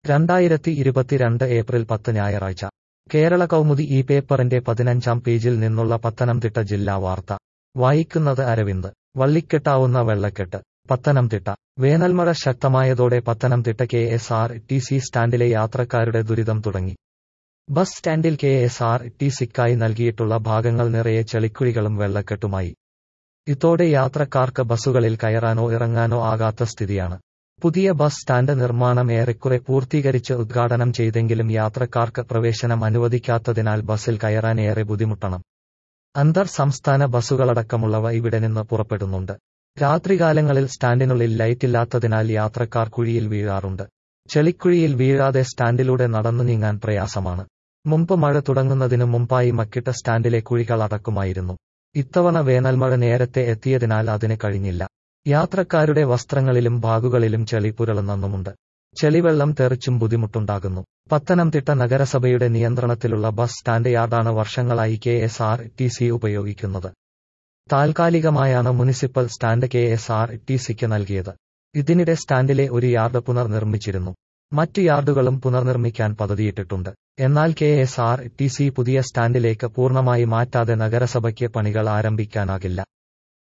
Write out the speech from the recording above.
രണ്ടായിരത്തി ഇരുപത്തിരണ്ട് ഏപ്രിൽ പത്ത് ഞായറാഴ്ച കേരള കൗമുദി ഈ പേപ്പറിന്റെ പതിനഞ്ചാം പേജിൽ നിന്നുള്ള പത്തനംതിട്ട ജില്ലാ വാർത്ത വായിക്കുന്നത് അരവിന്ദ് വള്ളിക്കെട്ടാവുന്ന വെള്ളക്കെട്ട് പത്തനംതിട്ട വേനൽമഴ ശക്തമായതോടെ Pathanamthitta K S R T C സ്റ്റാൻഡിലെ യാത്രക്കാരുടെ ദുരിതം തുടങ്ങി ബസ് സ്റ്റാൻഡിൽ കെ എസ് ആർ ടി സിക്കായി നൽകിയിട്ടുള്ള ഭാഗങ്ങൾ നിറയെ ചെളിക്കുഴികളും വെള്ളക്കെട്ടുമായി ഇതോടെ യാത്രക്കാർക്ക് ബസ്സുകളിൽ കയറാനോ ഇറങ്ങാനോ ആകാത്ത സ്ഥിതിയാണ് പുതിയ ബസ് സ്റ്റാൻഡ് നിർമ്മാണം ഏറെക്കുറെ പൂർത്തീകരിച്ച് ഉദ്ഘാടനം ചെയ്തെങ്കിലും യാത്രക്കാർക്ക് പ്രവേശനം അനുവദിക്കാത്തതിനാൽ ബസ്സിൽ കയറാൻ ഏറെ ബുദ്ധിമുട്ടണം അന്തർ സംസ്ഥാന ബസ്സുകളടക്കമുള്ളവ ഇവിടെ നിന്ന് പുറപ്പെടുന്നുണ്ട് രാത്രികാലങ്ങളിൽ സ്റ്റാൻഡിനുള്ളിൽ ലൈറ്റില്ലാത്തതിനാൽ യാത്രക്കാർ കുഴിയിൽ വീഴാറുണ്ട് ചെളിക്കുഴിയിൽ വീഴാതെ സ്റ്റാൻഡിലൂടെ നടന്നു നീങ്ങാൻ പ്രയാസമാണ് മുമ്പ് മഴ തുടങ്ങുന്നതിനു മുമ്പായി മക്കിട്ട സ്റ്റാൻഡിലെ കുഴികൾ അടക്കുമായിരുന്നു ഇത്തവണ വേനൽമഴ നേരത്തെ എത്തിയതിനാൽ അതിന് കഴിഞ്ഞില്ല യാത്രക്കാരുടെ വസ്ത്രങ്ങളിലും ബാഗുകളിലും ചെളി പുരളുന്നുമുണ്ട് ചെളിവെള്ളം തെറിച്ചും ബുദ്ധിമുട്ടുണ്ടാകുന്നു പത്തനംതിട്ട നഗരസഭയുടെ നിയന്ത്രണത്തിലുള്ള ബസ് സ്റ്റാൻഡ് യാർഡാണ് വർഷങ്ങളായി K S R T C ഉപയോഗിക്കുന്നത് താൽക്കാലികമായാണ് municipal stand K S R T സിക്ക് നൽകിയത് ഇതിനിടെ സ്റ്റാൻഡിലെ ഒരു യാർഡ് പുനർനിർമ്മിച്ചിരുന്നു മറ്റു യാർഡുകളും പുനർനിർമ്മിക്കാൻ പദ്ധതിയിട്ടിട്ടുണ്ട് എന്നാൽ K S R T C പുതിയ സ്റ്റാൻഡിലേക്ക് പൂർണ്ണമായി മാറ്റാതെ നഗരസഭയ്ക്ക് പണികൾ ആരംഭിക്കാനാകില്ല